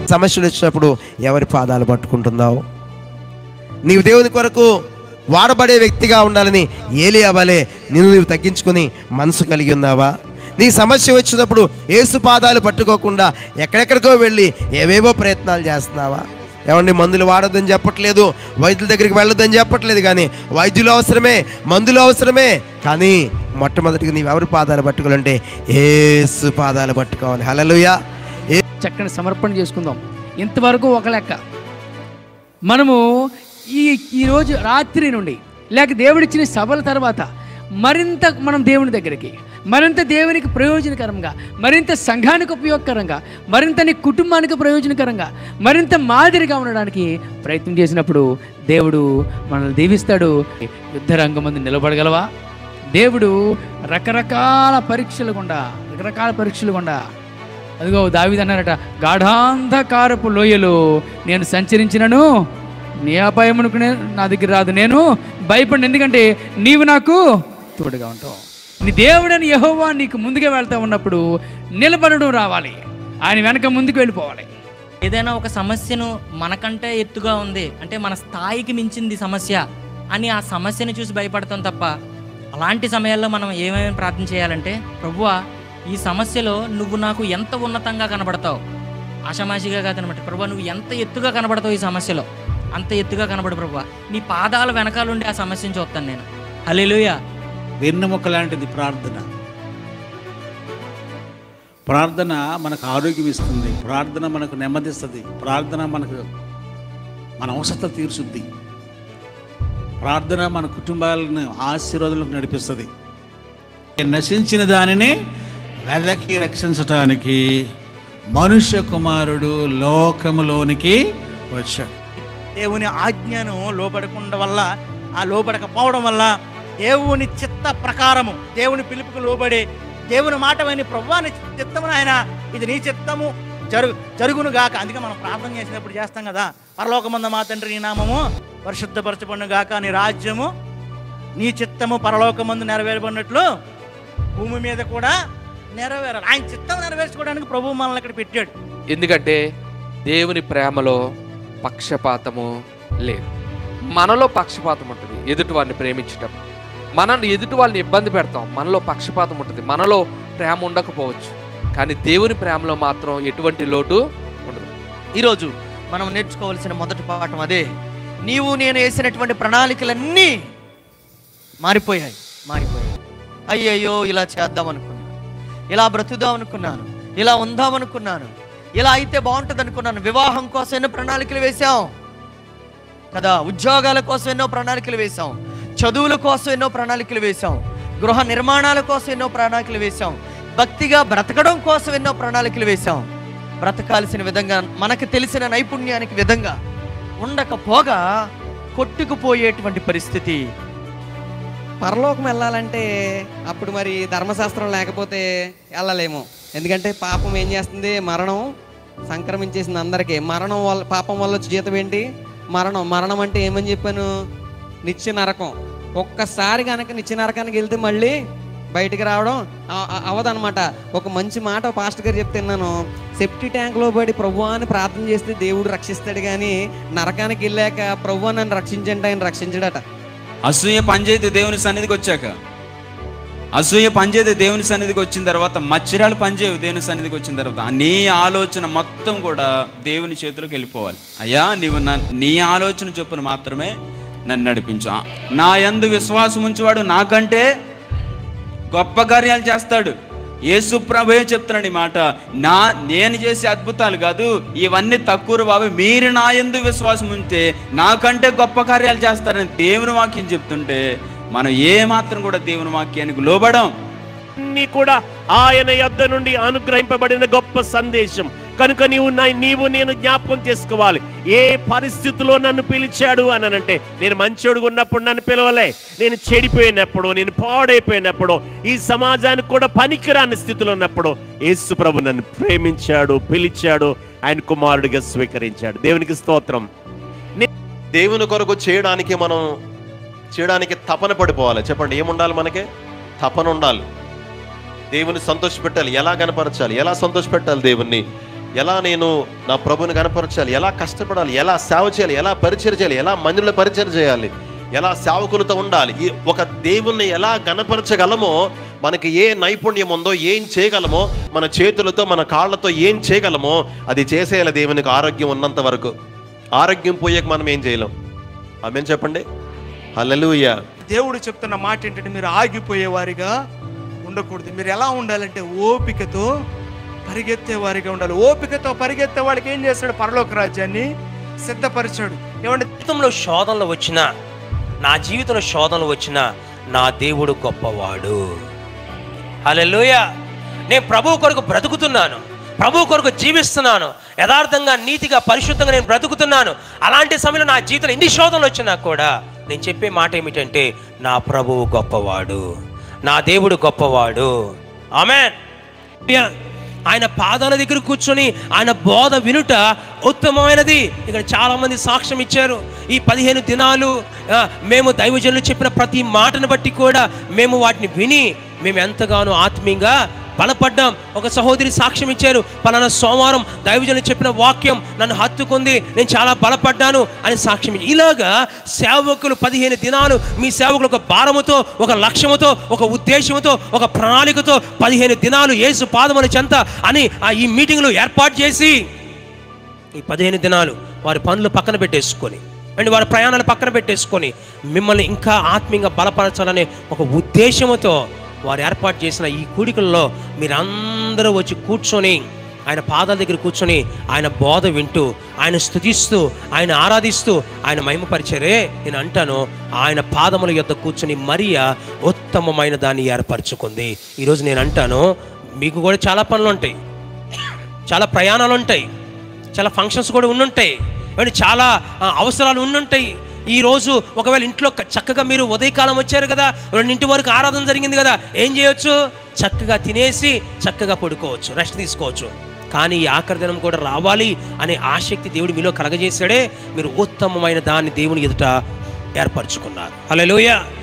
సమస్యలు వచ్చినప్పుడు ఎవరి పాదాలు పట్టుకుంటున్నావు నీవు దేవుని కొరకు వాడబడే వ్యక్తిగా ఉండాలని ఏలి అవ్వాలే నిన్ను నీవు తగ్గించుకొని మనసు కలిగి ఉన్నావా నీ సమస్య వచ్చినప్పుడు ఏసు పాదాలు పట్టుకోకుండా ఎక్కడెక్కడికో వెళ్ళి ఏవేవో ప్రయత్నాలు చేస్తున్నావా ఏమండి మందులు వాడొద్దని చెప్పట్లేదు వైద్యుల దగ్గరికి వెళ్ళొద్దని చెప్పట్లేదు కానీ వైద్యులు అవసరమే మందులు అవసరమే కానీ మొట్టమొదటిగా నీవు ఎవరి పాదాలు పట్టుకోవాలంటే ఏసు పాదాలు పట్టుకోవాలి హలలుయా ఏ చక్కని సమర్పణ చేసుకుందాం ఇంతవరకు ఒక లెక్క మనము ఈ ఈరోజు రాత్రి నుండి లేక దేవుడిచ్చిన సభల తర్వాత మరింత మనం దేవుని దగ్గరికి మరింత దేవునికి ప్రయోజనకరంగా మరింత సంఘానికి ఉపయోగకరంగా మరింత నీ కుటుంబానికి ప్రయోజనకరంగా మరింత మాదిరిగా ఉండడానికి ప్రయత్నం చేసినప్పుడు దేవుడు మనల్ని దీవిస్తాడు యుద్ధ రంగం ముందు నిలబడగలవా దేవుడు రకరకాల పరీక్షలు గుండా రకరకాల పరీక్షలు గుండా అదిగో దావిది అన్నారట గాఢాంధకారపు లోయలో నేను సంచరించినను నీ అపాయమునకు నే- నా దగ్గర రాదు నేను భయపడి ఎందుకంటే నీవు నాకు తోడుగా ఉంటావు నీ దేవుడని యెహోవా నీకు ముందుగా వెళ్తా ఉన్నప్పుడు నిలబడడం రావాలి ఆయన వెనక ముందుకు వెళ్ళిపోవాలి ఏదైనా ఒక సమస్యను మనకంటే ఎత్తుగా ఉంది అంటే మన స్థాయికి మించింది సమస్య అని ఆ సమస్యను చూసి భయపడతాం తప్ప అలాంటి సమయాల్లో మనం ఏమేమి ప్రార్థన చేయాలంటే ప్రభువా ఈ సమస్యలో నువ్వు నాకు ఎంత ఉన్నతంగా కనబడతావు ఆషామాషిగా కాదనమాట ప్రభు నువ్వు ఎంత ఎత్తుగా కనబడతావు ఈ సమస్యలో అంత ఎత్తుగా కనబడు ప్రభు నీ పాదాల వెనకాలండి ఆ సమస్యను చూస్తాను నేను హల్లెలూయా వెన్నెముక లాంటిది ప్రార్థన ప్రార్థన మనకు ఆరోగ్యం ఇస్తుంది ప్రార్థన మనకు నెమ్మదిస్తుంది ప్రార్థన మనకు మన అవసరత తీర్చుద్ది ప్రార్థన మన కుటుంబాలను ఆశీర్వాదాలకు నడిపిస్తుంది నశించిన దానిని వెదకి రక్షించటానికి మనుష్య కుమారుడు లోకములోనికి వచ్చాడు దేవుని ఆజ్ఞను లోబడకుండా వల్ల ఆ లోబడకపోవడం వల్ల దేవుని చిత్త ప్రకారము దేవుని పిలుపుకు లోబడి దేవుని మాట విని ప్రభువా నీ చిత్తము ఆయన ఇది నీ చిత్తము జరుగు జరుగును గాక అందుకే మనం ప్రార్థన చేసినప్పుడు చేస్తాం కదా పరలోకమంద మా తండ్రి నీ నామము పరిశుద్ధపరచబడిన గాక నీ రాజ్యము నీ చిత్తము పరలోకమందు నెరవేరబడినట్లు భూమి మీద కూడా నెరవేరాలి ఆయన చిత్తం నెరవేర్చుకోవడానికి ప్రభువు మనల్ని ఇక్కడ పెట్టాడు ఎందుకంటే దేవుని ప్రేమలో పక్షపాతము లేదు మనలో పక్షపాతం ఉంటుంది ఎదుటి వారిని ప్రేమించటం మనం ఎదుటి వాళ్ళని ఇబ్బంది పెడతాం మనలో పక్షపాతం ఉంటుంది మనలో ప్రేమ ఉండకపోవచ్చు కానీ దేవుని ప్రేమలో మాత్రం ఎటువంటి లోటు ఉండదు ఈరోజు మనం నేర్చుకోవాల్సిన మొదటి పాఠం అదే నీవు నేను వేసినటువంటి ప్రణాళికలన్నీ మారిపోయాయి మారిపోయాయి అయ్యయ్యో ఇలా చేద్దాం అనుకున్నాను ఇలా బ్రతుకుదాం అనుకున్నాను ఇలా ఉందాం అనుకున్నాను ఇలా అయితే బాగుంటుంది అనుకున్నాను వివాహం కోసం ఎన్నో ప్రణాళికలు వేశాం కదా ఉద్యోగాల కోసం ఎన్నో ప్రణాళికలు వేశాం చదువుల కోసం ఎన్నో ప్రణాళికలు వేశాం గృహ నిర్మాణాల కోసం ఎన్నో ప్రణాళికలు వేశాం భక్తిగా బ్రతకడం కోసం ఎన్నో ప్రణాళికలు వేశాం బ్రతకాల్సిన విధంగా మనకు తెలిసిన నైపుణ్యానికి విధంగా ఉండకపోగా కొట్టుకుపోయేటువంటి పరిస్థితి పరలోకం వెళ్ళాలంటే అప్పుడు మరి ధర్మశాస్త్రం లేకపోతే వెళ్ళలేము ఎందుకంటే పాపం ఏం చేస్తుంది మరణం సంక్రమించేసింది అందరికీ మరణం వల్ల పాపం వల్ల వచ్చే జీతం ఏంటి మరణం మరణం అంటే ఏమని చెప్పాను నిత్య నరకం ఒక్కసారి కనుక నిత్య నరకానికి వెళ్తే మళ్ళీ బయటికి రావడం అ- అ- అవదనమాట ఒక మంచి మాట పాస్టర్ గారు చెప్తున్నాను సెప్టీ ట్యాంక్లో పడి ప్రభు అని ప్రార్థన చేస్తే దేవుడు రక్షిస్తాడు కానీ నరకానికి వెళ్ళాక ప్రభు నన్ను రక్షించండి ఆయన రక్షించడట అసూయ పనిచేయదు దేవుని సన్నిధికి వచ్చాక అసూయ పనిచేయదు దేవుని సన్నిధికి వచ్చిన తర్వాత మచ్చరాలు పనిచేయవు దేవుని సన్నిధికి వచ్చిన తర్వాత నీ ఆలోచన మొత్తం కూడా దేవుని చేతిలోకి వెళ్ళిపోవాలి అయ్యా నీవు నా నీ ఆలోచన చొప్పున మాత్రమే నన్ను నడిపించు ఆ, నా యందు విశ్వాసం ఉంచేవాడు నాకంటే గొప్ప కార్యాలు చేస్తాడు యేసు ప్రభుయే చెప్తున్నాడు ఈ మాట నా నేను చేసే అద్భుతాలు కాదు ఇవన్నీ తక్కువ బాబు మీరు నా ఎందు విశ్వాసం ఉంటే నాకంటే గొప్ప కార్యాలు చేస్తారని దేవుని వాక్యం చెప్తుంటే మనం ఏ మాత్రం కూడా దేవుని వాక్యానికి లోబడం అన్ని కూడా ఆయన యొద్ద నుండి అనుగ్రహింపబడిన గొప్ప సందేశం కనుక నీవు నా- నీవు నేను జ్ఞాపకం చేసుకోవాలి ఏ పరిస్థితిలో నన్ను పిలిచాడు అని అంటే నేను మంచోడుగా ఉన్నప్పుడు నన్ను పిలవలే నేను చెడిపోయినప్పుడు నేను పాడైపోయినప్పుడు ఈ సమాజానికి కూడా పనికిరాని స్థితిలో ఉన్నప్పుడు యేసు ప్రభు నన్ను ప్రేమించాడు పిలిచాడు ఆయన కుమారుడిగా స్వీకరించాడు దేవునికి స్తోత్రం దేవుని కొరకు చేయడానికి మనం చేయడానికి తపన పడిపోవాలి చెప్పండి ఏముండాలి మనకి తపన ఉండాలి దేవుని సంతోషపెట్టాలి ఎలా కనపరచాలి ఎలా సంతోషపెట్టాలి దేవుణ్ణి ఎలా నేను నా ప్రభుని కనపరచాలి ఎలా కష్టపడాలి ఎలా సేవ చేయాలి ఎలా పరిచయం చేయాలి ఎలా మందిలో పరిచయం చేయాలి ఎలా సేవకులతో ఉండాలి ఈ ఒక దేవుణ్ణి ఎలా గనపరచగలమో మనకి ఏ నైపుణ్యం ఉందో ఏం చేయగలమో మన చేతులతో మన కాళ్ళతో ఏం చేయగలమో అది చేసేయాలి దేవునికి ఆరోగ్యం ఉన్నంత వరకు ఆరోగ్యం పోయాక మనం ఏం చేయలేం ఆమెన్ చెప్పండి హల్లెలూయా దేవుడు చెప్తున్న మాట ఏంటంటే మీరు ఆగిపోయేవారిగా ఉండకూడదు మీరు ఎలా ఉండాలంటే ఓపికతో పరిగెత్తే వారిగా ఉండాలి ఓపికతో పరిగెత్తే వాడికి ఏం చేస్తాడు పరలోక రాజ్యాన్ని సిద్ధపరిచాడు ఏమంటే జీవితంలో శోధనలు వచ్చినా నా జీవితంలో శోధనలు వచ్చినా నా దేవుడు గొప్పవాడు హల్లెలూయ నేను ప్రభు కొరకు బ్రతుకుతున్నాను ప్రభు కొరకు జీవిస్తున్నాను యథార్థంగా నీతిగా పరిశుద్ధంగా నేను బ్రతుకుతున్నాను అలాంటి సమయంలో నా జీవితంలో ఎన్ని శోధనలు వచ్చినా కూడా నేను చెప్పే మాట ఏమిటంటే నా ప్రభువు గొప్పవాడు నా దేవుడు గొప్పవాడు ఆమెన్ ఆయన పాదాల దగ్గర కూర్చొని ఆయన బోధ వినుట ఉత్తమమైనది ఇక్కడ చాలా మంది సాక్ష్యం ఇచ్చారు ఈ పదిహేను దినాలు ఆ, మేము దైవజనులు చెప్పిన ప్రతి మాటను బట్టి కూడా మేము వాటిని విని మేము ఎంతగానో ఆత్మీయంగా బలపడ్డాం ఒక సహోదరి సాక్ష్యం ఇచ్చారు పలానా సోమవారం దైవజనులు చెప్పిన వాక్యం నన్ను హత్తుకుంది నేను చాలా బలపడ్డాను అని సాక్ష్యం ఇచ్చి ఇలాగా సేవకులు పదిహేను దినాలు మీ సేవకులు ఒక భారముతో ఒక లక్ష్యముతో ఒక ఉద్దేశముతో ఒక ప్రణాళికతో పదిహేను దినాలు యేసు పాదముల చెంత అని ఆ ఈ మీటింగ్లు ఏర్పాటు చేసి ఈ పదిహేను దినాలు వారి పనులు పక్కన పెట్టేసుకొని అండ్ వారి ప్రయాణాలు పక్కన పెట్టేసుకొని మిమ్మల్ని ఇంకా ఆత్మీయంగా బలపరచాలనే ఒక ఉద్దేశముతో వారు ఏర్పాటు చేసిన ఈ కూడికల్లో మీరందరూ వచ్చి కూర్చొని ఆయన పాదాల దగ్గర కూర్చొని ఆయన బోధ వింటూ ఆయన స్తుతిస్తూ ఆయన ఆరాధిస్తూ ఆయన మహిమపరిచారే నేను అంటాను ఆయన పాదముల యొద్ద కూర్చొని మరియా ఉత్తమమైన దాన్ని ఏర్పరచుకుంది ఈరోజు నేను అంటాను మీకు కూడా చాలా పనులు ఉంటాయి చాలా ప్రయాణాలు ఉంటాయి చాలా ఫంక్షన్స్ కూడా ఉండుంటాయి మరి చాలా ఆ, అవసరాలు ఉండుంటాయి ఈ రోజు ఒకవేళ ఇంట్లో క- చక్కగా మీరు ఉదయకాలం వచ్చారు కదా రెండింటి వరకు ఆరాధన జరిగింది కదా ఏం చేయొచ్చు చక్కగా తినేసి చక్కగా పడుకోవచ్చు రెస్ట్ తీసుకోవచ్చు కానీ ఈ ఆఖరి దినం కూడా రావాలి అనే ఆసక్తి దేవుడు మీలో కలగజేశాడే మీరు ఉత్తమమైన దాన్ని దేవుని ఎదుట ఏర్పరచుకున్నారు హల్లెలూయా